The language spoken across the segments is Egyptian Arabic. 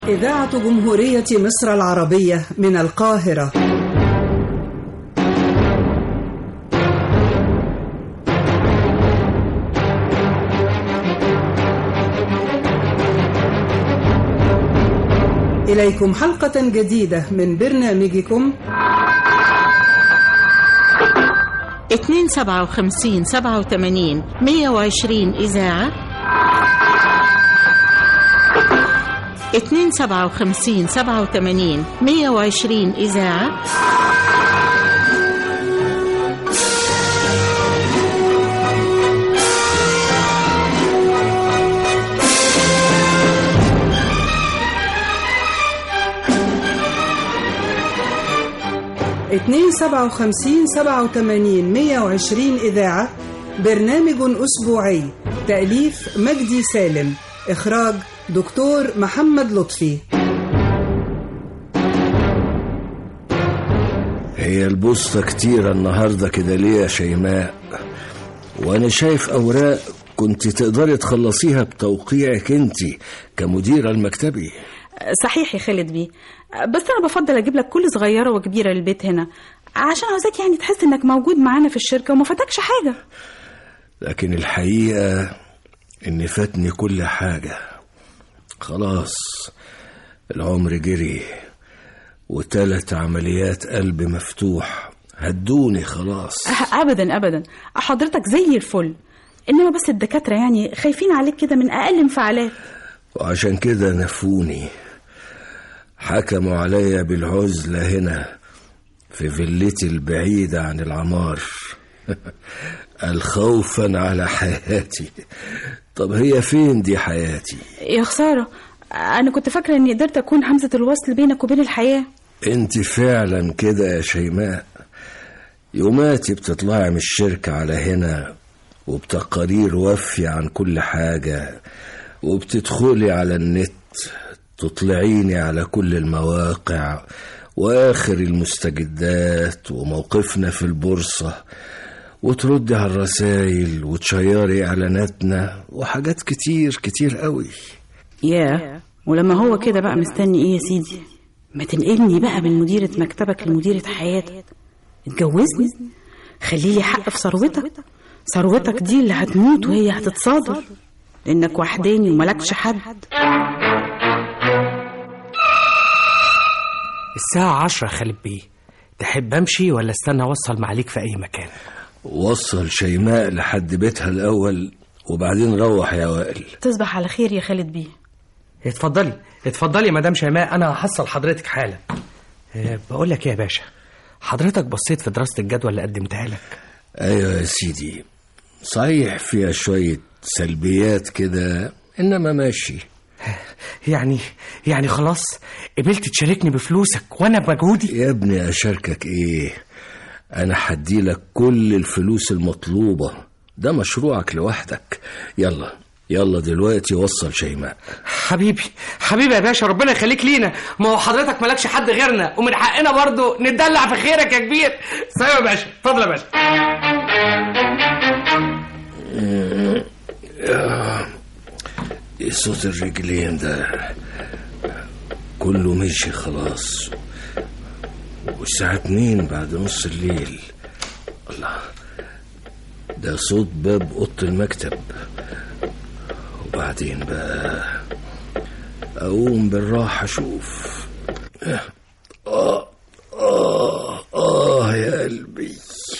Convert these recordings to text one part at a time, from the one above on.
إذاعة جمهورية مصر العربية من القاهرة إليكم حلقة جديدة من برنامجكم اتنين سبعة وخمسين سبعة وتمانين مية وعشرين إذاعة اتنين سبعة وخمسين سبعة وتمانين مية وعشرين إذاعة اتنين سبعة وخمسين سبعة وتمانين مية وعشرين إذاعة برنامج أسبوعي تأليف مجدي سالم إخراج دكتور محمد لطفي هي البوسطة كتيرة النهاردة كده ليه يا شيماء وأنا شايف أوراق كنت تقدري تخلصيها بتوقيعك انت كمديرة المكتبي صحيح يا خالد بيه بس انا بفضل اجيب لك كل صغيره وكبيره للبيت هنا عشان عاوزاك يعني تحس انك موجود معانا في الشركه وما فاتكش حاجه لكن الحقيقة إن فاتني كل حاجة خلاص العمر جري وتلت عمليات قلب مفتوح هدوني خلاص ابدا ابدا حضرتك زي الفل انما بس الدكاتره يعني خايفين عليك كده من اقل انفعالات وعشان كده نفوني حكموا عليا بالعزلة هنا في فيلتي البعيدة عن العمار الخوفا على حياتي طب هي فين دي حياتي يا خساره انا كنت فاكره اني قدرت اكون همزه الوصل بينك وبين الحياه انت فعلا كده يا شيماء يوماتي بتطلعي من الشركة على هنا وبتقارير وافية عن كل حاجة وبتدخلي على النت تطلعيني على كل المواقع واخر المستجدات وموقفنا في البورصة وتردي على الرسايل وتشيري اعلاناتنا وحاجات كتير كتير قوي ياه ولما هو كده بقى مستني ايه يا سيدي ما تنقلني بقى من مديرة مكتبك لمديرة حياتك اتجوزني خلي لي حق في ثروتك ثروتك دي اللي هتموت وهي هتتصادر لانك وحداني وملكش حد الساعة عشرة خالد بيه تحب أمشي ولا استنى أوصل معليك في أي مكان وصل شيماء لحد بيتها الأول وبعدين روح يا وائل تصبح على خير يا خالد بيه اتفضلي اتفضلي يا مدام شيماء أنا هحصل حضرتك حالا أه بقول لك إيه يا باشا حضرتك بصيت في دراسة الجدوى اللي قدمتها لك أيوة يا سيدي صحيح فيها شوية سلبيات كده إنما ماشي يعني يعني خلاص قبلت تشاركني بفلوسك وأنا بمجهودي يا ابني أشاركك إيه أنا هدي لك كل الفلوس المطلوبة ده مشروعك لوحدك يلا يلا دلوقتي وصل شيماء حبيبي حبيبي يا باشا ربنا يخليك لينا ما هو حضرتك مالكش حد غيرنا ومن حقنا برضه نتدلع في خيرك يا كبير سلام يا باشا اتفضل يا باشا ايه صوت الرجلين ده كله مشي خلاص والساعة اتنين بعد نص الليل الله ده صوت باب أوضة المكتب وبعدين بقى أقوم بالراحة أشوف آه آه آه يا قلبي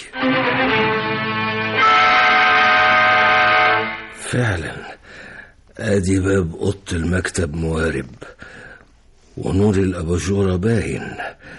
فعلا ادي باب اوضه المكتب موارب ونور الاباجوره باين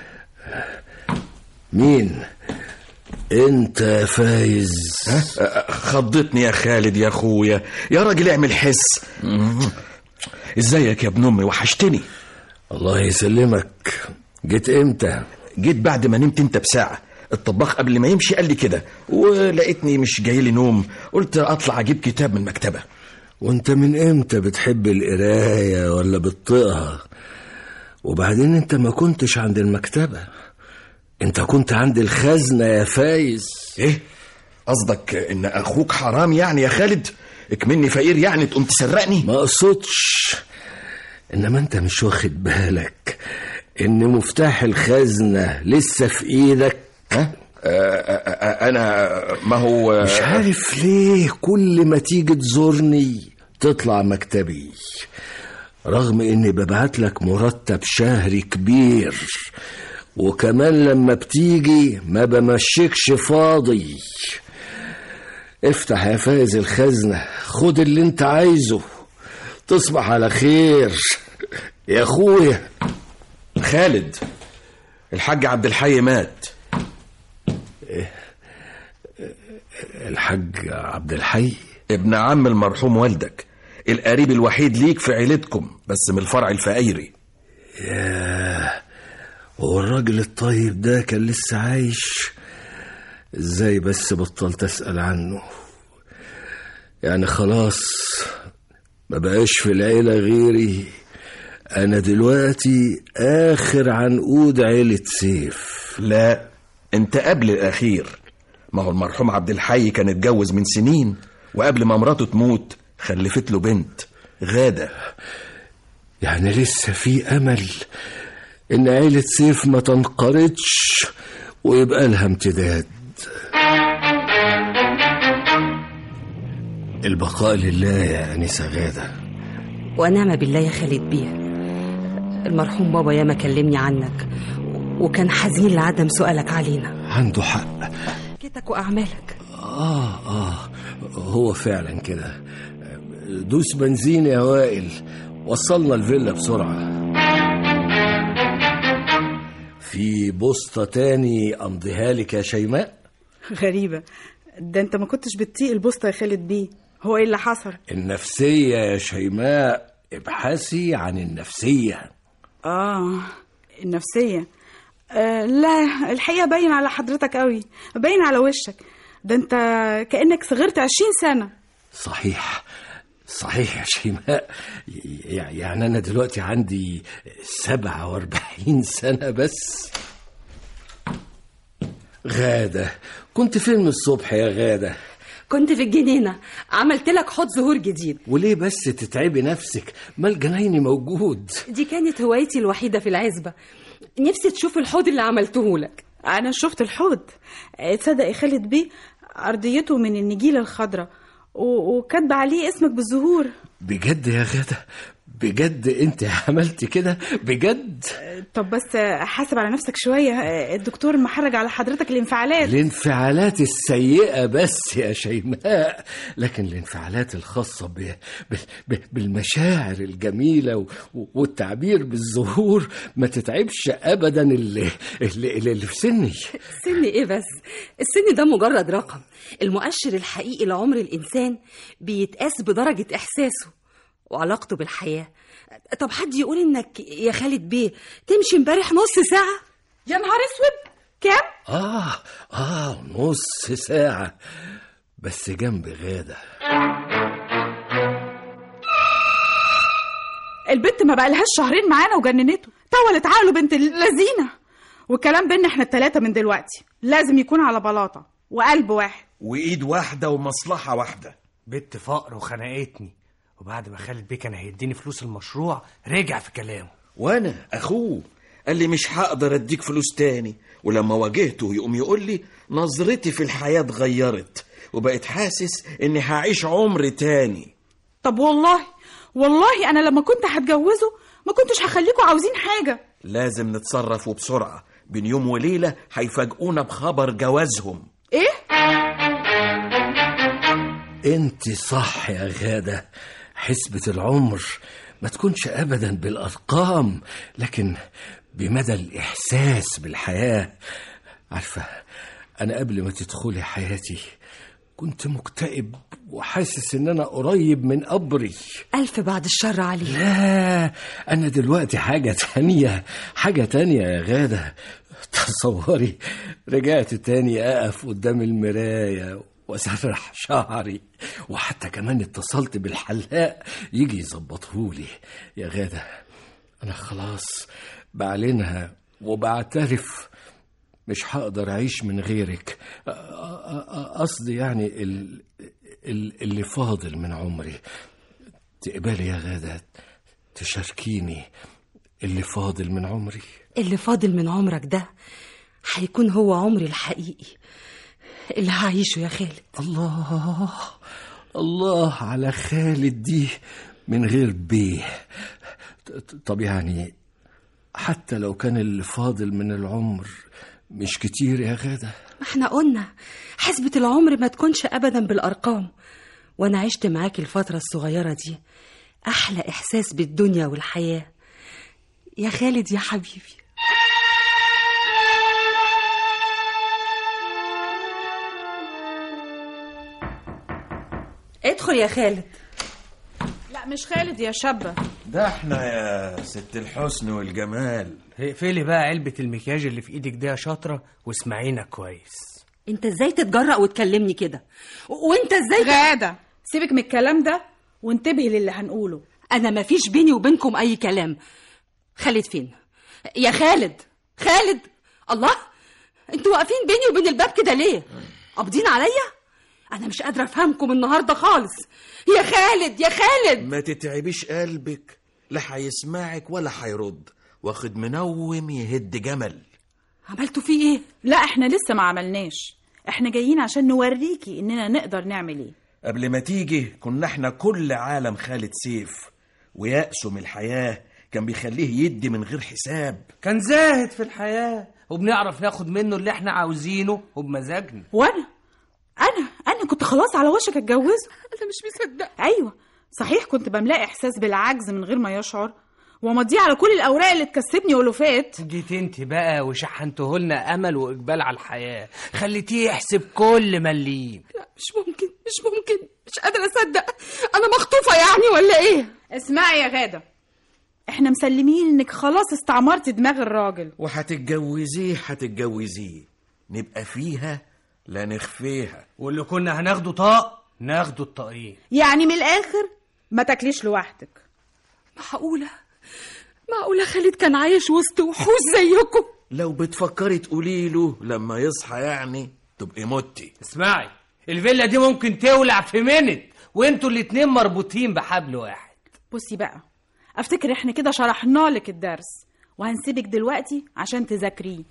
مين انت يا فايز خضتني يا خالد يا اخويا يا راجل اعمل حس ازيك يا ابن امي وحشتني الله يسلمك جيت امتى جيت بعد ما نمت انت بساعه الطباخ قبل ما يمشي قال لي كده ولقيتني مش جاي لي نوم قلت اطلع اجيب كتاب من المكتبه وانت من امتى بتحب القرايه ولا بتطيقها وبعدين انت ما كنتش عند المكتبه انت كنت عند الخزنه يا فايز ايه قصدك ان اخوك حرام يعني يا خالد اكمني فقير يعني تقوم تسرقني ما اقصدش انما انت مش واخد بالك ان مفتاح الخزنة لسه في ايدك ها آه، آه، آه، انا ما هو مش عارف ليه كل ما تيجي تزورني تطلع مكتبي رغم اني ببعت لك مرتب شهري كبير وكمان لما بتيجي ما بمشيكش فاضي افتح يا فايز الخزنة خد اللي انت عايزه تصبح على خير يا اخويا خالد الحاج عبد الحي مات الحاج عبد الحي ابن عم المرحوم والدك القريب الوحيد ليك في عيلتكم بس من الفرع الفقيري ياه هو الراجل الطيب ده كان لسه عايش ازاي بس بطلت اسأل عنه يعني خلاص ما بقاش في العيلة غيري انا دلوقتي اخر عنقود عيلة سيف لا انت قبل الاخير ما هو المرحوم عبد الحي كان اتجوز من سنين وقبل ما مراته تموت خلفت له بنت غادة يعني لسه في امل ان عيلة سيف ما تنقرضش ويبقى لها امتداد البقاء لله يا انسه غاده ونعم بالله يا خالد بيه المرحوم بابا ياما كلمني عنك وكان حزين لعدم سؤالك علينا عنده حق كتك وأعمالك اه اه هو فعلا كده دوس بنزين يا وائل وصلنا الفيلا بسرعه في بوسطة تاني أمضيها لك يا شيماء غريبة ده انت ما كنتش بتطيق البوسطة يا خالد بيه هو ايه اللي حصل النفسية يا شيماء ابحثي عن النفسية اه النفسية آه لا الحقيقة باين على حضرتك قوي باين على وشك ده انت كأنك صغرت عشرين سنة صحيح صحيح يا شيماء ي- يعني أنا دلوقتي عندي سبعة واربعين سنة بس غادة كنت فين من الصبح يا غادة كنت في الجنينة عملت لك حوض زهور جديد وليه بس تتعبي نفسك ما الجنايني موجود دي كانت هوايتي الوحيدة في العزبة نفسي تشوف الحوض اللي عملته لك انا شفت الحوض آه، تصدق يا خالد بيه ارضيته من النجيلة الخضراء و- وكاتبة عليه اسمك بالزهور بجد يا غادة بجد انت عملتي كده بجد طب بس آه، حاسب على نفسك شوية آه، الدكتور محرج على حضرتك الانفعالات الانفعالات السيئة بس يا شيماء لكن الانفعالات الخاصة ب... ب... ب... بالمشاعر الجميلة و... والتعبير بالظهور ما تتعبش أبدا اللي, اللي, اللي اللي في سني السن ايه بس السن ده مجرد رقم المؤشر الحقيقي لعمر الانسان بيتقاس بدرجة احساسه وعلاقته بالحياة طب حد يقول انك يا خالد بيه تمشي امبارح نص ساعة يا نهار اسود كام آه آه نص ساعة بس جنب غادة البنت ما بقالهاش شهرين معانا وجننته طولت عقله بنت اللذينة والكلام بينا احنا التلاتة من دلوقتي لازم يكون على بلاطة وقلب واحد وايد واحدة ومصلحة واحدة بنت فقر وخنقتني وبعد ما خالد بيه كان هيديني فلوس المشروع رجع في كلامه وانا اخوه قال لي مش هقدر اديك فلوس تاني ولما واجهته يقوم يقول لي نظرتي في الحياة اتغيرت وبقيت حاسس اني هعيش عمر تاني طب والله والله انا لما كنت هتجوزه ما كنتش هخليكوا عاوزين حاجة لازم نتصرف وبسرعة بين يوم وليلة هيفاجئونا بخبر جوازهم ايه انت صح يا غادة حسبة العمر ما تكونش ابدا بالارقام لكن بمدى الاحساس بالحياة عارفة انا قبل ما تدخلي حياتي كنت مكتئب وحاسس ان انا قريب من قبري ألف بعد الشر عليه لا انا دلوقتي حاجة تانية حاجة تانية يا غادة تصوري رجعت تاني اقف قدام المراية واسرح شعري وحتى كمان اتصلت بالحلاق يجي يظبطهولي يا غادة انا خلاص بعلنها وبعترف مش هقدر اعيش من غيرك أ- أ- أ- قصدي يعني ال- ال- اللي فاضل من عمري تقبلي يا غادة تشاركيني اللي فاضل من عمري اللي فاضل من عمرك ده هيكون هو عمري الحقيقي اللي هعيشه يا خالد الله الله على خالد دي من غير بيه ط- ط- طب يعني حتى لو كان اللي فاضل من العمر مش كتير يا غادة ما احنا قلنا حسبة العمر ما تكونش أبدا بالأرقام وأنا عشت معاك الفترة الصغيرة دي أحلى إحساس بالدنيا والحياة يا خالد يا حبيبي ادخل يا خالد لا مش خالد يا شابة ده احنا يا ست الحسن والجمال اقفلي بقى علبة المكياج اللي في ايدك دي يا شاطرة واسمعينا كويس انت ازاي تتجرأ وتكلمني كده و- وانت ازاي غادة سيبك من الكلام ده وانتبهي للي هنقوله انا ما فيش بيني وبينكم اي كلام خالد فين يا خالد خالد الله انتوا واقفين بيني وبين الباب كده ليه قابضين عليا انا مش قادره افهمكم النهارده خالص يا خالد يا خالد ما تتعبيش قلبك لا هيسمعك ولا هيرد واخد منوم يهد جمل عملتوا فيه ايه لا احنا لسه ما عملناش احنا جايين عشان نوريكي اننا نقدر نعمل ايه قبل ما تيجي كنا احنا كل عالم خالد سيف ويأسه من الحياة كان بيخليه يدي من غير حساب كان زاهد في الحياة وبنعرف ناخد منه اللي احنا عاوزينه وبمزاجنا وانا انا انا كنت خلاص على وشك اتجوزه انا مش مصدقه ايوه صحيح كنت بملاقي احساس بالعجز من غير ما يشعر ومضيه على كل الاوراق اللي تكسبني الوفات جيت انت بقى وشحنته لنا امل واقبال على الحياة خليتيه يحسب كل مليم لا مش ممكن مش ممكن مش قادره اصدق انا مخطوفه يعني ولا ايه اسمعي يا غاده احنا مسلمين انك خلاص استعمرتي دماغ الراجل وهتتجوزيه هتتجوزيه نبقى فيها لا نخفيها واللي كنا هناخده طاق ناخده الطاقين يعني من الاخر ما تاكليش لوحدك معقوله معقوله خالد كان عايش وسط وحوش زيكم لو بتفكري تقولي له لما يصحى يعني تبقي متي اسمعي الفيلا دي ممكن تولع في منت وانتوا الاتنين مربوطين بحبل واحد بصي بقى افتكر احنا كده شرحنا لك الدرس وهنسيبك دلوقتي عشان تذاكريه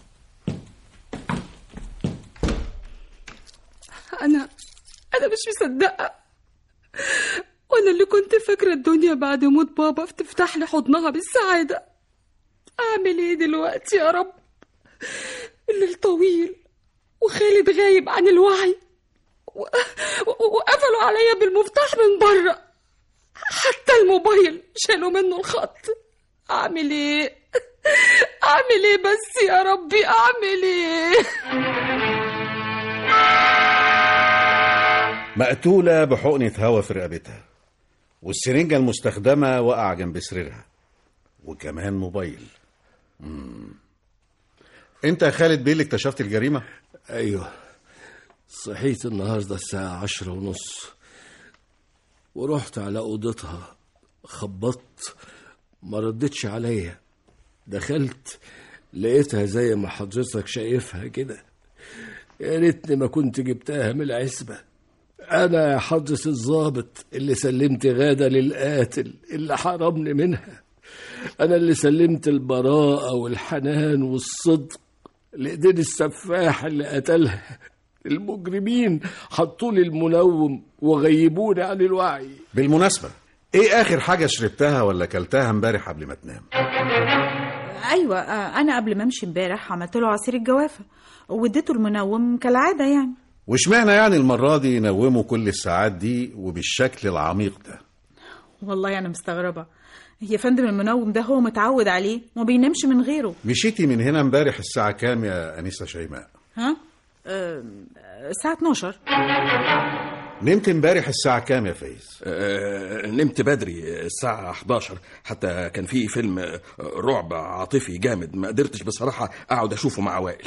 انا انا مش مصدقه وانا اللي كنت فاكره الدنيا بعد موت بابا بتفتح لي حضنها بالسعاده اعمل ايه دلوقتي يا رب الليل طويل وخالد غايب عن الوعي و... و... وقفلوا عليا بالمفتاح من بره حتى الموبايل شالوا منه الخط اعمل ايه اعمل ايه بس يا ربي اعمل ايه مقتولة بحقنة هوا في رقبتها والسرنجة المستخدمة وقع جنب سريرها وكمان موبايل مم. انت يا خالد بيه اللي اكتشفت الجريمة ايوه صحيت النهارده الساعة عشرة ونص ورحت على أوضتها خبطت ما ردتش عليا دخلت لقيتها زي ما حضرتك شايفها كده يا ريتني ما كنت جبتها من العزبة أنا يا حضرة الضابط اللي سلمت غادة للقاتل اللي حرمني منها أنا اللي سلمت البراءة والحنان والصدق لإيدين السفاح اللي قتلها المجرمين حطوا لي المنوم وغيبوني عن الوعي بالمناسبة ايه اخر حاجة شربتها ولا اكلتها امبارح قبل ما تنام ايوه آه، انا قبل ما امشي امبارح عملت له عصير الجوافه واديته المنوم كالعاده يعني واشمعنى يعني المرة دي نوموا كل الساعات دي وبالشكل العميق ده والله انا مستغربه يا فندم المنوم ده هو متعود عليه وما بينامش من غيره مشيتي من هنا امبارح الساعة كام يا أنيسة شيماء ها آه، الساعه 12 نمت امبارح الساعة كام يا فايز آه، نمت بدري الساعة 11 حتى كان في فيلم آه، رعب عاطفي جامد ما قدرتش بصراحة أقعد أشوفه مع وائل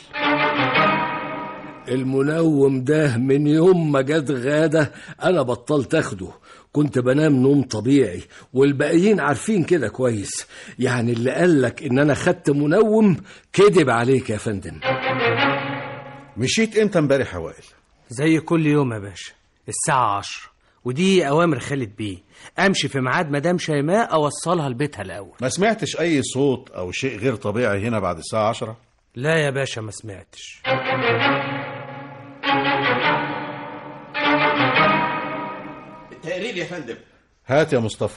المنوم ده من يوم ما جت غادة أنا بطلت أخده كنت بنام نوم طبيعي والباقيين عارفين كده كويس يعني اللي قالك إن أنا خدت منوم كذب عليك يا فندم مشيت امتى امبارح يا وائل زي كل يوم يا باشا الساعة عشرة ودي اوامر خالد بيه امشي في ميعاد مدام شيماء اوصلها لبيتها الاول ما سمعتش اي صوت او شيء غير طبيعي هنا بعد الساعه عشرة لا يا باشا ما سمعتش التقرير يا فندم هات يا مصطفى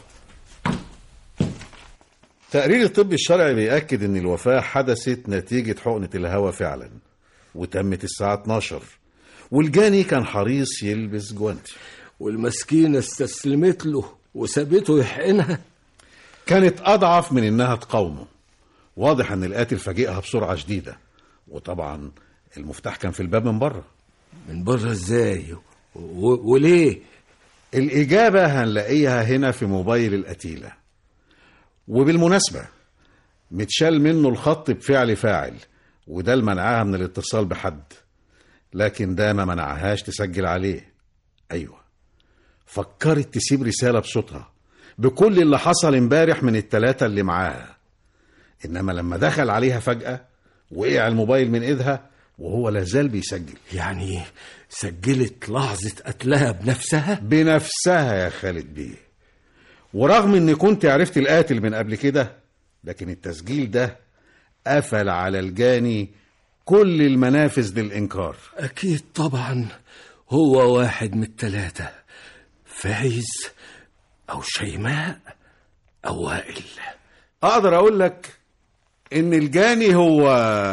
تقرير الطب الشرعي بيأكد ان الوفاة حدثت نتيجة حقنة الهواء فعلا وتمت الساعة 12 والجاني كان حريص يلبس جوانتي والمسكينة استسلمت له وسابته يحقنها كانت أضعف من إنها تقاومه واضح إن القاتل فاجئها بسرعة شديدة وطبعا المفتاح كان في الباب من بره من بره ازاي و... وليه الإجابة هنلاقيها هنا في موبايل القتيلة وبالمناسبة متشال منه الخط بفعل فاعل وده اللي منعها من الاتصال بحد لكن ده ما منعهاش تسجل عليه أيوة فكرت تسيب رسالة بصوتها بكل اللي حصل امبارح من التلاتة اللي معاها إنما لما دخل عليها فجأة وقع الموبايل من إيدها وهو لازال بيسجل يعني سجلت لحظة قتلها بنفسها بنفسها يا خالد بيه ورغم اني كنت عرفت القاتل من قبل كده لكن التسجيل ده قفل على الجاني كل المنافذ للإنكار أكيد طبعا هو واحد من التلاتة فايز أو شيماء أو وائل أقدر أقول لك إن الجاني هو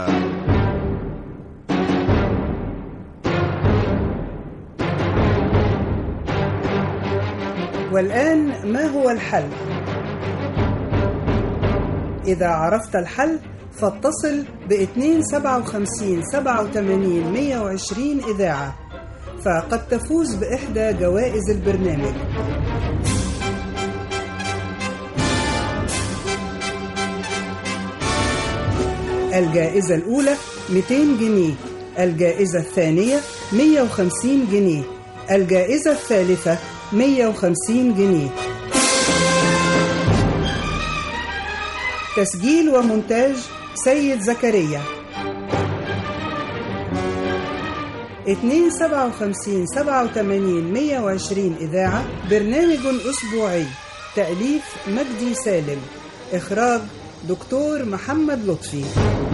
والآن ما هو الحل؟ إذا عرفت الحل فاتصل ب 257 87 120 إذاعة فقد تفوز بإحدى جوائز البرنامج الجائزة الأولى 200 جنيه الجائزة الثانية 150 جنيه الجائزة الثالثة 150 جنيه تسجيل ومونتاج سيد زكريا 257 87 120 إذاعة برنامج أسبوعي تأليف مجدي سالم إخراج دكتور محمد لطفي